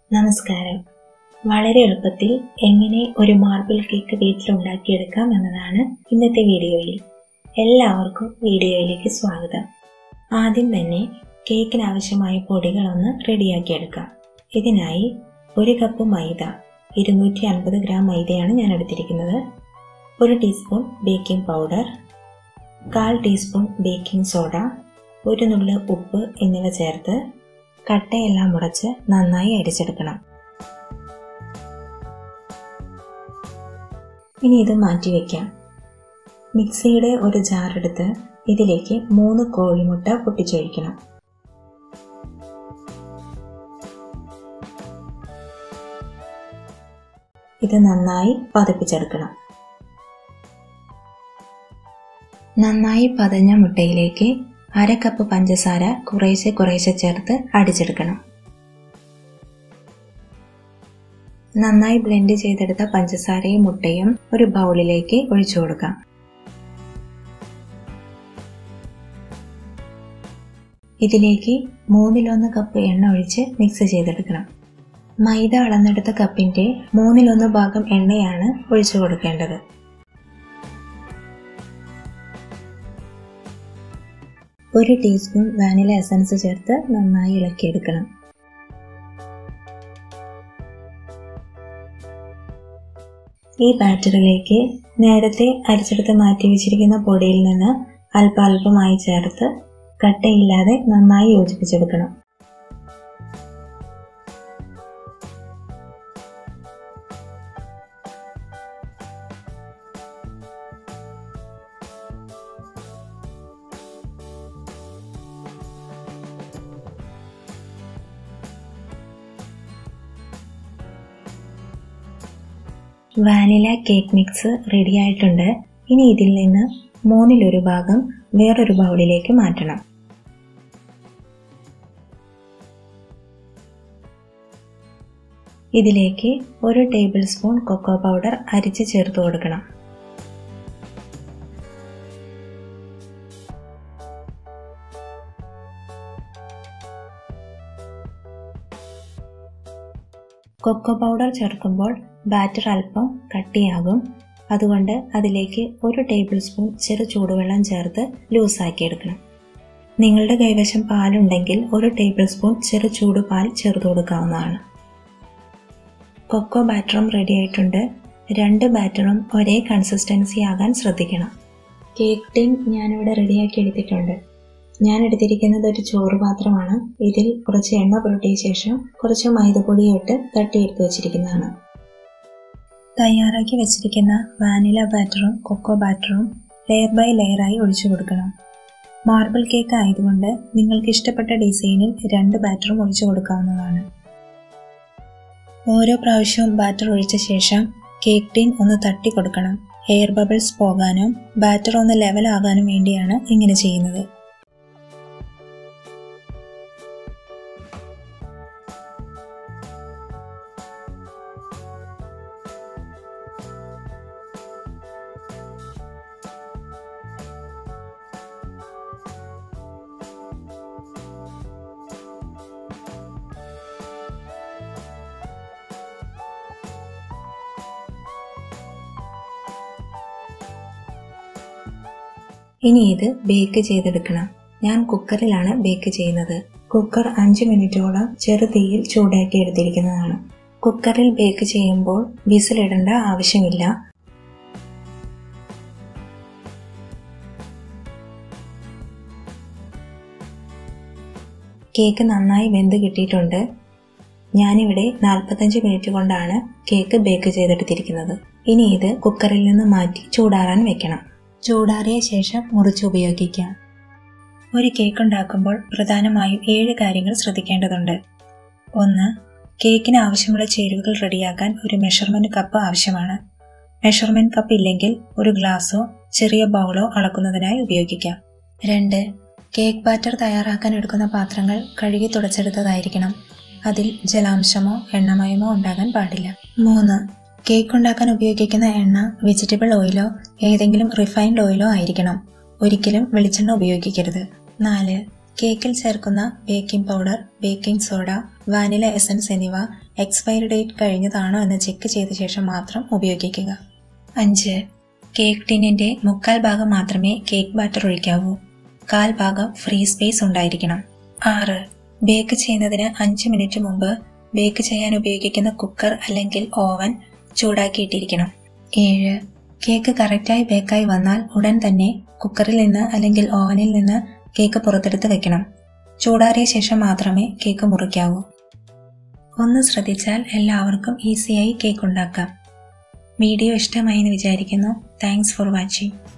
നമസ്കാരം വളരെ എളുപ്പത്തിൽ എങ്ങനെ ഒരു മാർബിൾ കേക്ക് വീട്ടിലുണ്ടാക്കിയെടുക്കാം എന്നതാണ് ഇന്നത്തെ വീഡിയോയിൽ എല്ലാവർക്കും വീഡിയോയിലേക്ക് സ്വാഗതം ആദ്യം തന്നെ കേക്കിന് ആവശ്യമായ പൊടികളൊന്ന് റെഡിയാക്കിയെടുക്കാം ഇതിനായി ഒരു കപ്പ് മൈദ ഇരുന്നൂറ്റി അൻപത് ഗ്രാം മൈദയാണ് ഞാൻ എടുത്തിരിക്കുന്നത് ഒരു ടീസ്പൂൺ ബേക്കിംഗ് പൗഡർ കാൽ ടീസ്പൂൺ ബേക്കിംഗ് സോഡ ഒരു നുള്ള് ഉപ്പ് എന്നിവ ചേർത്ത് കട്ടയെല്ലാം മുടച്ച് നന്നായി അരിച്ചെടുക്കണം ഇനി ഇത് മാറ്റി വയ്ക്കാം മിക്സിയുടെ ഒരു ജാർ എടുത്ത് ഇതിലേക്ക് മൂന്ന് കോഴിമുട്ട പൊട്ടിച്ചൊഴിക്കണം ഇത് നന്നായി പതപ്പിച്ചെടുക്കണം നന്നായി പതഞ്ഞ മുട്ടയിലേക്ക് അര കപ്പ് പഞ്ചസാര കുറേശ്ശെ കുറേശ്ശെ ചേർത്ത് അടിച്ചെടുക്കണം നന്നായി ബ്ലെൻഡ് ചെയ്തെടുത്ത പഞ്ചസാരയും മുട്ടയും ഒരു ബൗളിലേക്ക് ഒഴിച്ചു കൊടുക്കാം ഇതിലേക്ക് മൂന്നിലൊന്ന് കപ്പ് എണ്ണ ഒഴിച്ച് മിക്സ് ചെയ്തെടുക്കണം മൈദ അളന്നെടുത്ത കപ്പിന്റെ മൂന്നിലൊന്ന് ഭാഗം എണ്ണയാണ് ഒഴിച്ചു കൊടുക്കേണ്ടത് ഒരു ടീസ്പൂൺ വാനില എസൻസ് ചേർത്ത് നന്നായി ഇളക്കിയെടുക്കണം ഈ ബാറ്ററിലേക്ക് നേരത്തെ അരിച്ചെടുത്ത് മാറ്റി വെച്ചിരിക്കുന്ന പൊടിയിൽ നിന്ന് അല്പാൽപമായി ചേർത്ത് കട്ടയില്ലാതെ നന്നായി യോജിപ്പിച്ചെടുക്കണം വാനില കേക്ക് മിക്സ് റെഡി ആയിട്ടുണ്ട് ഇനി ഇതിൽ നിന്ന് മൂന്നിലൊരു ഭാഗം വേറൊരു ബൗളിലേക്ക് മാറ്റണം ഇതിലേക്ക് ഒരു ടേബിൾ സ്പൂൺ കൊക്കോ പൗഡർ അരിച്ച് ചേർത്ത് കൊടുക്കണം കൊക്കോ പൗഡർ ചേർക്കുമ്പോൾ ബാറ്റർ അല്പം കട്ടിയാകും അതുകൊണ്ട് അതിലേക്ക് ഒരു ടേബിൾ സ്പൂൺ ചെറു ചൂടുവെള്ളം ചേർത്ത് ലൂസാക്കി എടുക്കണം നിങ്ങളുടെ കൈവശം പാലുണ്ടെങ്കിൽ ഒരു ടേബിൾ സ്പൂൺ ചെറു ചൂട് പാൽ ചേർത്ത് കൊടുക്കാവുന്നതാണ് കൊക്കോ ബാറ്ററും റെഡി ആയിട്ടുണ്ട് രണ്ട് ബാറ്ററും ഒരേ കൺസിസ്റ്റൻസി ആകാൻ ശ്രദ്ധിക്കണം കേക്ക് ടിൻ ഞാനിവിടെ റെഡിയാക്കി എടുത്തിട്ടുണ്ട് ഞാൻ എടുത്തിരിക്കുന്നത് ഒരു ചോറ് പാത്രമാണ് ഇതിൽ കുറച്ച് എണ്ണ പുരട്ടിയ ശേഷം കുറച്ച് മൈദപ്പൊടിയിട്ട് തട്ടിയെടുത്ത് വെച്ചിരിക്കുന്നതാണ് തയ്യാറാക്കി വെച്ചിരിക്കുന്ന വാനില ബാറ്ററും കൊക്കോ ബാറ്ററും ലെയർ ബൈ ലെയറായി ഒഴിച്ചു കൊടുക്കണം മാർബിൾ കേക്ക് ആയതുകൊണ്ട് നിങ്ങൾക്ക് ഇഷ്ടപ്പെട്ട ഡിസൈനിൽ രണ്ട് ബാറ്ററും ഒഴിച്ചു കൊടുക്കാവുന്നതാണ് ഓരോ പ്രാവശ്യവും ബാറ്റർ ഒഴിച്ച ശേഷം കേക്ക് ടീൻ ഒന്ന് തട്ടി കൊടുക്കണം എയർ ബബിൾസ് പോകാനും ബാറ്റർ ഒന്ന് ലെവൽ ആകാനും വേണ്ടിയാണ് ഇങ്ങനെ ചെയ്യുന്നത് ഇനി ഇത് ബേക്ക് ചെയ്തെടുക്കണം ഞാൻ കുക്കറിലാണ് ബേക്ക് ചെയ്യുന്നത് കുക്കർ അഞ്ച് മിനിറ്റോളം ചെറുതീയിൽ ചൂടാക്കി എടുത്തിരിക്കുന്നതാണ് കുക്കറിൽ ബേക്ക് ചെയ്യുമ്പോൾ വിസിലിടേണ്ട ആവശ്യമില്ല കേക്ക് നന്നായി വെന്ത് കിട്ടിയിട്ടുണ്ട് ഞാനിവിടെ നാൽപ്പത്തഞ്ച് മിനിറ്റ് കൊണ്ടാണ് കേക്ക് ബേക്ക് ചെയ്തെടുത്തിരിക്കുന്നത് ഇനി ഇത് കുക്കറിൽ നിന്ന് മാറ്റി ചൂടാറാൻ വെക്കണം ചൂടാറിയ ശേഷം മുറിച്ച് ഉപയോഗിക്കാം ഒരു കേക്ക് ഉണ്ടാക്കുമ്പോൾ പ്രധാനമായും ഏഴ് കാര്യങ്ങൾ ശ്രദ്ധിക്കേണ്ടതുണ്ട് ഒന്ന് കേക്കിന് ആവശ്യമുള്ള ചേരുവകൾ റെഡിയാക്കാൻ ഒരു മെഷർമെന്റ് കപ്പ് ആവശ്യമാണ് മെഷർമെന്റ് കപ്പ് ഇല്ലെങ്കിൽ ഒരു ഗ്ലാസോ ചെറിയ ബൗളോ അളക്കുന്നതിനായി ഉപയോഗിക്കാം രണ്ട് കേക്ക് ബാറ്റർ തയ്യാറാക്കാൻ എടുക്കുന്ന പാത്രങ്ങൾ കഴുകി തുടച്ചെടുത്തതായിരിക്കണം അതിൽ ജലാംശമോ എണ്ണമയമോ ഉണ്ടാകാൻ പാടില്ല മൂന്ന് കേക്ക് ഉണ്ടാക്കാൻ ഉപയോഗിക്കുന്ന എണ്ണ വെജിറ്റബിൾ ഓയിലോ ഏതെങ്കിലും റിഫൈൻഡ് ഓയിലോ ആയിരിക്കണം ഒരിക്കലും വെളിച്ചെണ്ണ ഉപയോഗിക്കരുത് നാല് കേക്കിൽ ചേർക്കുന്ന baking powder baking soda vanilla essence എന്നിവ എക്സ്പയറി ഡേറ്റ് കഴിഞ്ഞതാണോ എന്ന് ചെക്ക് ചെയ്ത ശേഷം മാത്രം ഉപയോഗിക്കുക അഞ്ച് കേക്ക് ടിന്നിന്റെ മുക്കാൽ ഭാഗം മാത്രമേ കേക്ക് ബാറ്റർ ഒഴിക്കാവൂ കാൽ ഭാഗം ഫ്രീ സ്പേസ് ഉണ്ടായിരിക്കണം ആറ് ബേക്ക് ചെയ്യുന്നതിന് അഞ്ച് മിനിറ്റ് മുമ്പ് ബേക്ക് ചെയ്യാൻ ഉപയോഗിക്കുന്ന കുക്കർ അല്ലെങ്കിൽ ഓവൻ ചൂടാക്കിയിട്ടിരിക്കണം ഏഴ് കേക്ക് കറക്റ്റായി ബേക്കായി വന്നാൽ ഉടൻ തന്നെ കുക്കറിൽ നിന്ന് അല്ലെങ്കിൽ ഓവനിൽ നിന്ന് കേക്ക് പുറത്തെടുത്ത് വെക്കണം ചൂടാറിയ ശേഷം മാത്രമേ കേക്ക് മുറിക്കാവൂ ഒന്ന് ശ്രദ്ധിച്ചാൽ എല്ലാവർക്കും ഈസിയായി കേക്ക് ഉണ്ടാക്കാം വീഡിയോ ഇഷ്ടമായി എന്ന് വിചാരിക്കുന്നു താങ്ക്സ് ഫോർ വാച്ചിങ്